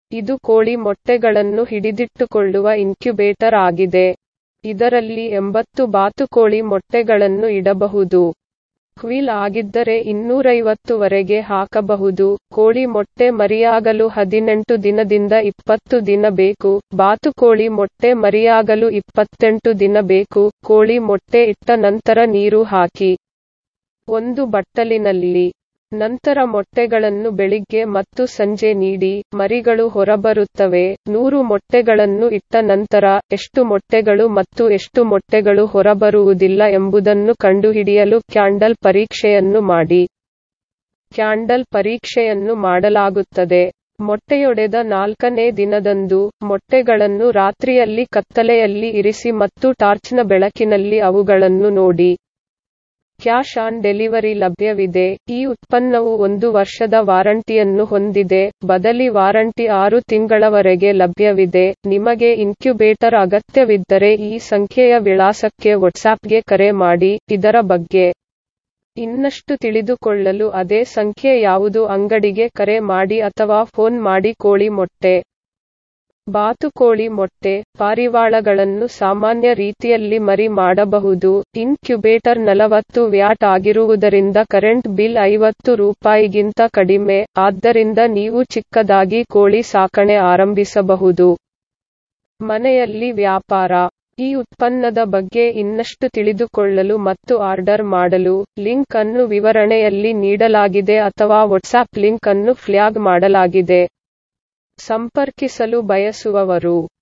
ಇದು ಕೋಳಿ ಮೊಟ್ಟೆಗಳನ್ನು ಹಿಡಿದಿಟ್ಟುಕೊಳ್ಳುವ ಇನ್ಕ್ಯುಬೇಟರ್ ಆಗಿದೆ. ಇದರಲ್ಲಿ 80 ಬಾತುಕೋಳಿ ಮೊಟ್ಟೆಗಳನ್ನು ಇಡಬಹುದು. ಕ್ವೀಲ್ ಆಗಿದ್ದರೆ 250 ವರೆಗೆ ಹಾಕಬಹುದು. ಕೋಳಿ ಮೊಟ್ಟೆ ಮರಿಯಾಗಲು 18 ದಿನದಿಂದ 20 ದಿನ ಬೇಕು. ಬಾತುಕೋಳಿ ಮೊಟ್ಟೆ ಮರಿಯಾಗಲು 28 ದಿನ ಬೇಕು. ಕೋಳಿ ಮೊಟ್ಟೆ ಇಟ್ಟ ನಂತರ ನೀರು ಹಾಕಿ. ಒಂದು ಬಟ್ಟಲಿನಲ್ಲಿ. ನಂತರ ಮೊಟ್ಟೆಗಳನ್ನು ಬೆಳಿಗ್ಗೆ ಮತ್ತು ಸಂಜೆ ನೀಡಿ. ಮರಿಗಳು ಹೊರಬರುತ್ತವೆ. 100 ಮೊಟ್ಟೆಗಳನ್ನು ಇಟ್ಟ ನಂತರ, ಎಷ್ಟು ಮೊಟ್ಟೆಗಳು ಮತ್ತು ಎಷ್ಟು ಮೊಟ್ಟೆಗಳು ಹೊರಬರುವುದಿಲ್ಲ ಎಂಬುದನ್ನು ಕಂಡುಹಿಡಿಯಲು ಕ್ಯಾಂಡಲ್ ಪರೀಕ್ಷೆಯನ್ನು ಮಾಡಿ. ಕ್ಯಾಂಡಲ್ ಪರೀಕ್ಷೆಯನ್ನು ಮಾಡಲಾಗುತ್ತದೆ. ಮೊಟ್ಟೆಯೊಡೆದ ನಾಲ್ಕನೇ ದಿನದಂದು, ಮೊಟ್ಟೆಗಳನ್ನು ರಾತ್ರಿಯಲ್ಲಿ ಕತ್ತಲೆಯಲ್ಲಿ ಇರಿಸಿ ಮತ್ತು ಟಾರ್ಚ್ನ ಬೆಳಕಿನಲ್ಲಿ ಅವುಗಳನ್ನು ನೋಡಿ. ಕ್ಯಾಶ್ ಆನ್ ಡೆಲಿವರಿ ಲಭ್ಯವಿದೆ. ಈ ಉತ್ಪನ್ನವು ಒಂದು ವರ್ಷದ ವಾರಂಟಿಯನ್ನು ಹೊಂದಿದೆ. ಬದಲಿ ವಾರಂಟಿ ಆರು ತಿಂಗಳವರೆಗೆ ಲಭ್ಯವಿದೆ. ನಿಮಗೆ ಇನ್ಕ್ಯುಬೇಟರ್ ಅಗತ್ಯವಿದ್ದರೆ ಈ ಸಂಖ್ಯೆಯ ವಿಳಾಸಕ್ಕೆ ವಾಟ್ಸಾಪ್ಗೆ ಕರೆ ಮಾಡಿ. ಇದರ ಬಗ್ಗೆ ಇನ್ನಷ್ಟು ತಿಳಿದುಕೊಳ್ಳಲು ಅದೇ ಸಂಖ್ಯೆ ಯಾವುದು ಅಂಗಡಿಗೆ ಕರೆ ಮಾಡಿ ಅಥವಾ ಫೋನ್ ಮಾಡಿ ಕೋಳಿ ಮೊಟ್ಟೆ, ಬಾತುಕೋಳಿ ಮೊಟ್ಟೆ, ಪಾರಿವಾಳಗಳನ್ನು ಸಾಮಾನ್ಯ ರೀತಿಯಲ್ಲಿ ಮರಿ ಮಾಡಬಹುದು. ಇನ್ಕ್ಯುಬೇಟರ್ 40 ವ್ಯಾಟ್ ಆಗಿರುವುದರಿಂದ ಕರೆಂಟ್ ಬಿಲ್ 50 ರೂಪಾಯಿಗಿಂತ ಕಡಿಮೆ, ಆದ್ದರಿಂದ ನೀವು ಚಿಕ್ಕದಾಗಿ ಕೋಳಿ ಸಾಕಣೆ ಆರಂಭಿಸಬಹುದು. ಮನೆಯಲ್ಲಿ ವ್ಯಾಪಾರ ಈ ಉತ್ಪನ್ನದ ಬಗ್ಗೆ ಇನ್ನಷ್ಟು ತಿಳಿದುಕೊಳ್ಳಲು ಮತ್ತು ಆರ್ಡರ್ ಮಾಡಲು, ಲಿಂಕ್ ಅನ್ನು ವಿವರಣೆಯಲ್ಲಿ ನೀಡಲಾಗಿದೆ ಅಥವಾ ವಾಟ್ಸಾಪ್ ಲಿಂಕ್ ಅನ್ನು ಫ್ಲ್ಯಾಗ್ ಮಾಡಲಾಗಿದೆ. ಸಂಪರ್ಕಿಸಲು ಬಯಸುವವರು